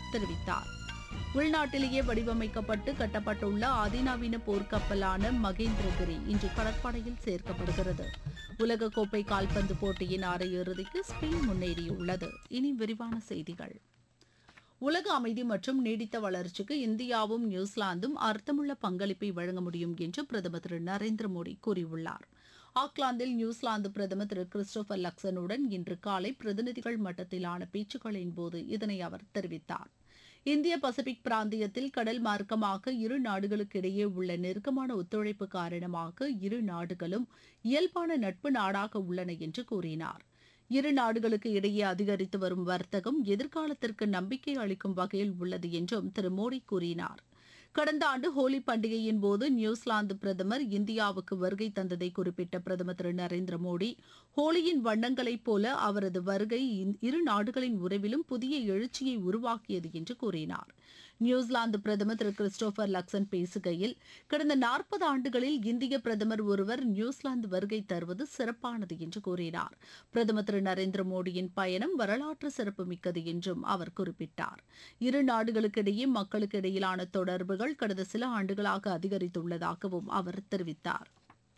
தெரிவித்தார் உள்நாட்டிலேயே வடிவமைக்கப்பட்டு கட்டப்பட்டுள்ள அதிநவீன போர்க்கப்பலான மகேந்திரகிரி இன்று கடற்படையில் சேர்க்கப்படுகிறது உலகக்கோப்பை கால்பந்து போட்டியின் அரையிறுதிக்கு ஸ்பெயின் முன்னேறியுள்ளது இனி விரிவான செய்திகள் உலக அமைதி மற்றும் நீடித்த வளர்ச்சிக்கு இந்தியாவும் நியூசிலாந்தும் அர்த்தமுள்ள பங்களிப்பை வழங்க முடியும் என்று பிரதமர் திரு நரேந்திர மோடி கூறியுள்ளார் ஆக்லாந்தில் நியூசிலாந்து பிரதமர் திரு கிறிஸ்டோபர் லக்சனுடன் இன்று காலை பிரதிநிதிகள் மட்டத்திலான பேச்சுக்களின் போது இதனை அவர் தெரிவித்தார் இந்திய பசிபிக் பிராந்தியத்தில் கடல் மார்க்கமாக இரு நாடுகளுக்கிடையே உள்ள நெருக்கமான ஒத்துழைப்பு காரணமாக இரு நாடுகளும் இயல்பான நட்பு நாடாக உள்ளன என்று கூறினார் இரு நாடுகளுக்கு இடையே அதிகரித்து வரும் வர்த்தகம் எதிர்காலத்திற்கு நம்பிக்கை அளிக்கும் வகையில் உள்ளது என்றும் திரு மோடி கூறினார் கடந்த ஆண்டு ஹோலி பண்டிகையின் போது நியூசிலாந்து பிரதமர் இந்தியாவுக்கு வருகை தந்ததை குறிப்பிட்ட பிரதமர் திரு நரேந்திர மோடி ஹோலியின் வண்ணங்களைப் போல அவரது வருகை இரு நாடுகளின் உறவிலும் புதிய எழுச்சியை உருவாக்கியது என்று கூறினார் நியூசிலாந்து பிரதமர் திரு கிறிஸ்டோபர் லக்சன் பேசுகையில் கடந்த நாற்பது ஆண்டுகளில் இந்திய பிரதமர் ஒருவர் நியூசிலாந்து வருகை தருவது சிறப்பானது என்று கூறினார் பிரதமர் திரு நரேந்திர மோடியின் பயணம் வரலாற்று சிறப்புமிக்கது என்றும் அவர் குறிப்பிட்டார் இரு நாடுகளுக்கிடையே மக்களுக்கு இடையிலான தொடர்புகள் கடந்த சில ஆண்டுகளாக அதிகரித்துள்ளதாகவும் அவர் தெரிவித்தார்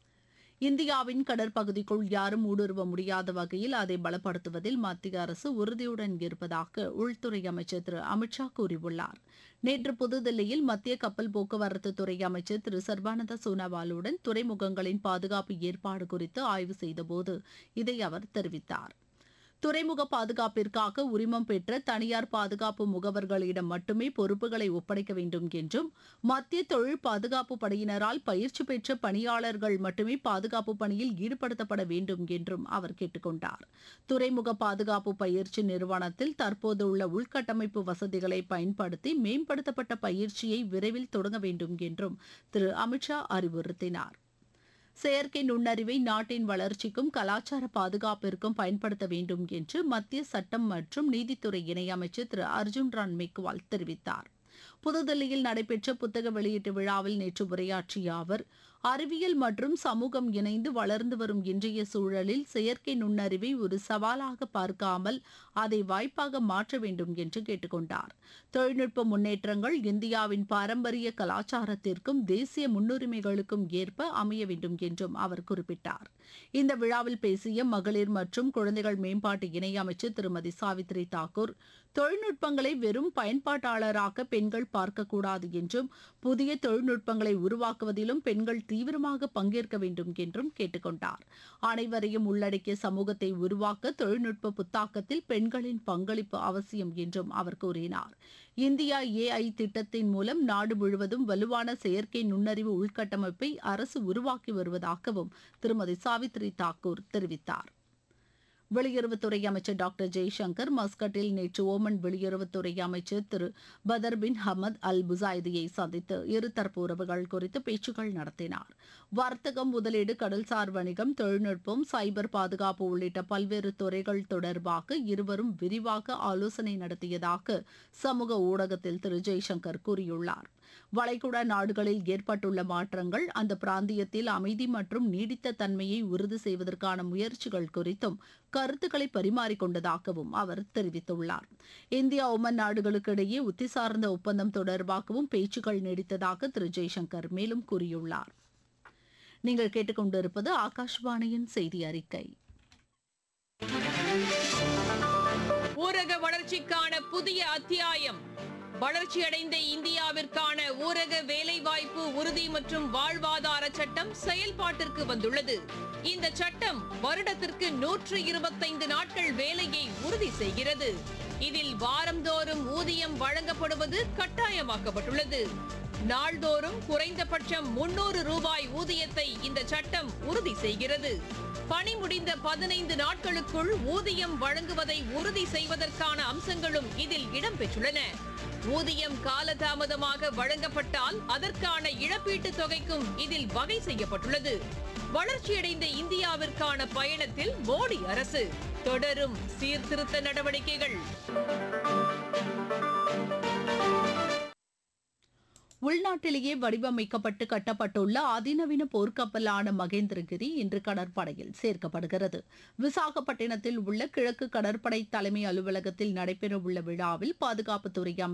இந்தியாவின் கடற்பகுதிக்குள் யாரும் ஊடுருவ முடியாத வகையில் அதை பலப்படுத்துவதில் மத்திய அரசு உறுதியுடன் இருப்பதாக உள்துறை அமைச்சர் திரு அமித்ஷா கூறியுள்ளார் நேற்று புதுதில்லியில் மத்திய கப்பல் போக்குவரத்து துறை அமைச்சர் திரு சர்பானந்த சோனாவாலுடன் துறைமுகங்களின் பாதுகாப்பு ஏற்பாடு குறித்து ஆய்வு செய்தபோது இதை அவர் தெரிவித்தார் துறைமுக பாதுகாப்பிற்காக உரிமம் பெற்ற தனியார் பாதுகாப்பு முகவர்களிடம் மட்டுமே பொறுப்புகளை ஒப்படைக்க வேண்டும் என்றும் மத்திய தொழில் பாதுகாப்பு படையினரால் பயிற்சி பெற்ற பணியாளர்கள் மட்டுமே பாதுகாப்பு பணியில் ஈடுபடுத்தப்பட வேண்டும் என்றும் அவர் கேட்டுக்கொண்டார் துறைமுக பாதுகாப்பு பயிற்சி நிறுவனத்தில் தற்போதுள்ள உள்கட்டமைப்பு வசதிகளை பயன்படுத்தி மேம்படுத்தப்பட்ட பயிற்சியை விரைவில் தொடங்க வேண்டும் என்றும் திரு அமித்ஷா அறிவுறுத்தினார் செயற்கை நுண்ணறிவை நாட்டின் வளர்ச்சிக்கும் கலாச்சார பாதுகாப்பிற்கும் பயன்படுத்த வேண்டும் என்று மத்திய சட்டம் மற்றும் நீதித்துறை இணையமைச்சர் திரு அர்ஜுன் ராம் மேக்வால் தெரிவித்தார் புதுதில்லியில் நடைபெற்ற புத்தக வெளியீட்டு விழாவில் நேற்று உரையாற்றிய அவர் அறிவியல் மற்றும் சமூகம் இணைந்து வளர்ந்து வரும் இன்றைய சூழலில் செயற்கை நுண்ணறிவை ஒரு சவாலாக பார்க்காமல் அதை வாய்ப்பாக மாற்ற வேண்டும் என்று கேட்டுக்கொண்டார் தொழில்நுட்ப முன்னேற்றங்கள் இந்தியாவின் பாரம்பரிய கலாச்சாரத்திற்கும் தேசிய முன்னுரிமைகளுக்கும் ஏற்ப அமைய வேண்டும் என்றும் அவர் குறிப்பிட்டார் இந்த விழாவில் பேசிய மகளிர் மற்றும் குழந்தைகள் மேம்பாட்டு இணையமைச்சர் திருமதி சாவித்ரி தாக்கூர் தொழில்நுட்பங்களை வெறும் பயன்பாட்டாளராக பெண்கள் பார்க்கக்கூடாது என்றும் புதிய தொழில்நுட்பங்களை உருவாக்குவதிலும் பெண்கள் தீவிரமாக பங்கேற்க வேண்டும் என்றும் கேட்டுக்கொண்டார் அனைவரையும் உள்ளடக்கிய சமூகத்தை உருவாக்க தொழில்நுட்ப புத்தாக்கத்தில் பெண்களின் பங்களிப்பு அவசியம் என்றும் அவர் கூறினார் இந்தியா ஏஐ திட்டத்தின் மூலம் நாடு முழுவதும் வலுவான செயற்கை நுண்ணறிவு உள்கட்டமைப்பை அரசு உருவாக்கி வருவதாகவும் திருமதி சாவித்ரி தாக்கூர் தெரிவித்தார் வெளியுறவுத்துறை அமைச்சர் டாக்டர் ஜெய்சங்கர் மஸ்கட்டில் நேற்று ஓமன் வெளியுறவுத்துறை அமைச்சர் திரு பதர் பின் ஹமத் அல் புசாய்தியை சந்தித்து இருதரப்பு உறவுகள் குறித்து பேச்சுக்கள் நடத்தினார் வர்த்தகம் முதலீடு கடல்சார் வணிகம் தொழில்நுட்பம் சைபர் பாதுகாப்பு உள்ளிட்ட பல்வேறு துறைகள் தொடர்பாக இருவரும் விரிவாக ஆலோசனை நடத்தியதாக சமூக ஊடகத்தில் திரு ஜெய்சங்கர் கூறியுள்ளார் வளைகுடா நாடுகளில் ஏற்பட்டுள்ள மாற்றங்கள் அந்த பிராந்தியத்தில் அமைதி மற்றும் நீடித்த தன்மையை உறுதி செய்வதற்கான முயற்சிகள் குறித்தும் கருத்துக்களை பரிமாறிக்கொண்டதாகவும் அவர் தெரிவித்துள்ளார் இந்தியா ஒமன் நாடுகளுக்கு இடையே உத்தி சார்ந்த ஒப்பந்தம் தொடர்பாகவும் பேச்சுக்கள் நீடித்ததாக திரு ஜெய்சங்கர் மேலும் கூறியுள்ளார் நீங்கள் கேட்டுக்கொண்டிருப்பது ஆகாஷ்வாணியின் செய்தி அறிக்கை ஊரக வளர்ச்சிக்கான புதிய அத்தியாயம் வளர்ச்சியடைந்த இந்தியாவிற்கான ஊரக வேலைவாய்ப்பு உறுதி மற்றும் வாழ்வாதார சட்டம் செயல்பாட்டிற்கு வந்துள்ளது இந்த சட்டம் வருடத்திற்கு நூற்று இருபத்தைந்து நாட்கள் வேலையை உறுதி செய்கிறது இதில் வாரந்தோறும் ஊதியம் வழங்கப்படுவது கட்டாயமாக்கப்பட்டுள்ளது நாள்தோறும் குறைந்தபட்சம் முன்னூறு ரூபாய் ஊதியத்தை இந்த சட்டம் உறுதி செய்கிறது பணி முடிந்த பதினைந்து நாட்களுக்குள் ஊதியம் வழங்குவதை உறுதி செய்வதற்கான அம்சங்களும் இதில் இடம்பெற்றுள்ளன ஊதியம் காலதாமதமாக வழங்கப்பட்டால் அதற்கான இழப்பீட்டுத் தொகைக்கும் இதில் வகை செய்யப்பட்டுள்ளது வளர்ச்சியடைந்த இந்தியாவிற்கான பயணத்தில் மோடி அரசு தொடரும் சீர்திருத்த நடவடிக்கைகள் உள்நாட்டிலேயே வடிவமைக்கப்பட்டு கட்டப்பட்டுள்ள அதிநவீன போர்க்கப்பலான மகேந்திரகிரி இன்று கடற்படையில் சேர்க்கப்படுகிறது விசாகப்பட்டினத்தில் உள்ள கிழக்கு கடற்படை தலைமை அலுவலகத்தில் நடைபெறவுள்ள விழாவில் பாதுகாப்புத்துறை அமைச்சர்